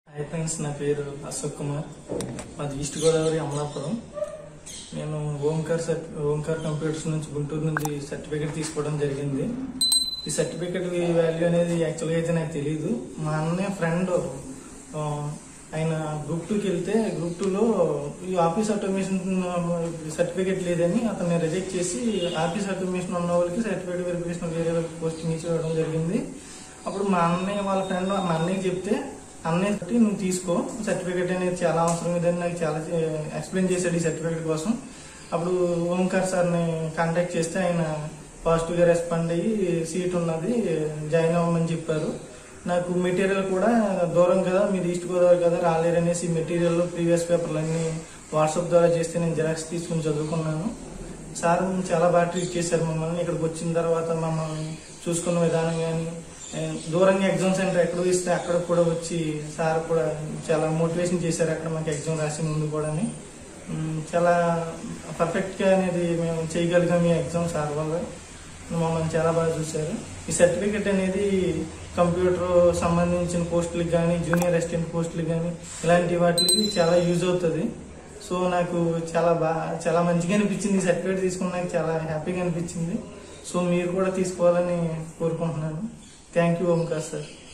hi friends నా పేరు అశోక్ కుమార్ మాది ఈస్ట్ గోదావరి అమలాపురం నేను ఓంకార్ సర్టి ఓంకార్ కంప్యూటర్స్ నుంచి గుంటూరు నుంచి సర్టిఫికేట్ తీసుకోవడం జరిగింది ఈ సర్టిఫికేట్ వాల్యూ అనేది యాక్చువల్గా అయితే నాకు తెలియదు మా అన్నయ్య ఫ్రెండ్ ఆయన గ్రూప్ టూకి వెళ్తే గ్రూప్ టూలో ఈ ఆఫీస్ ఆటోమేషన్ సర్టిఫికేట్ లేదని అతన్ని రిజెక్ట్ చేసి ఆఫీస్ ఆటోమేషన్ ఉన్న వాళ్ళకి సర్టిఫికేట్ వెరిఫికేషన్ వేరే వాళ్ళకి పోస్టింగ్ ఇచ్చేయడం జరిగింది అప్పుడు మా అన్నయ్య వాళ్ళ ఫ్రెండ్ మా అన్నయ్య చెప్తే అన్నయ్య తోటి నువ్వు తీసుకో సర్టిఫికేట్ అనేది చాలా అవసరం ఇదని నాకు చాలా ఎక్స్ప్లెయిన్ చేశాడు ఈ సర్టిఫికేట్ కోసం అప్పుడు ఓంకార్ సార్ని కాంటాక్ట్ చేస్తే ఆయన పాజిటివ్ గా రెస్పాండ్ అయ్యి సీట్ ఉన్నది జాయిన్ అవ్వమని చెప్పారు నాకు మెటీరియల్ కూడా దూరం కదా మీది ఈస్ట్ గోదావరి కదా రాలేరనేసి మెటీరియల్ ప్రీవియస్ పేపర్లు అన్ని వాట్సాప్ ద్వారా చేస్తే నేను జిరాక్స్ తీసుకుని చదువుకున్నాను సార్ చాలా బాగా ట్రీట్ చేశారు మమ్మల్ని ఇక్కడికి వచ్చిన తర్వాత మమ్మల్ని చూసుకున్న విధానం కానీ దూరంగా ఎగ్జామ్ సెంటర్ ఎక్కడ ఇస్తే అక్కడ కూడా వచ్చి సార్ కూడా చాలా మోటివేషన్ చేశారు అక్కడ మాకు ఎగ్జామ్ రాసి ముందు కూడా చాలా పర్ఫెక్ట్ గా అనేది మేము చేయగలిగాం ఈ ఎగ్జామ్ సార్ వల్ల మమ్మల్ని చాలా బాగా చూశారు ఈ సర్టిఫికెట్ అనేది కంప్యూటర్ సంబంధించిన పోస్టులకు కానీ జూనియర్ అసిస్టెంట్ పోస్టులకు కానీ ఇలాంటి వాటికి చాలా యూజ్ అవుతుంది సో నాకు చాలా బాగా చాలా మంచిగా అనిపించింది ఈ సర్టిఫికేట్ తీసుకుని నాకు చాలా హ్యాపీగా అనిపించింది సో మీరు కూడా తీసుకోవాలని కోరుకుంటున్నాను థ్యాంక్ యూ ఓంకార్ సార్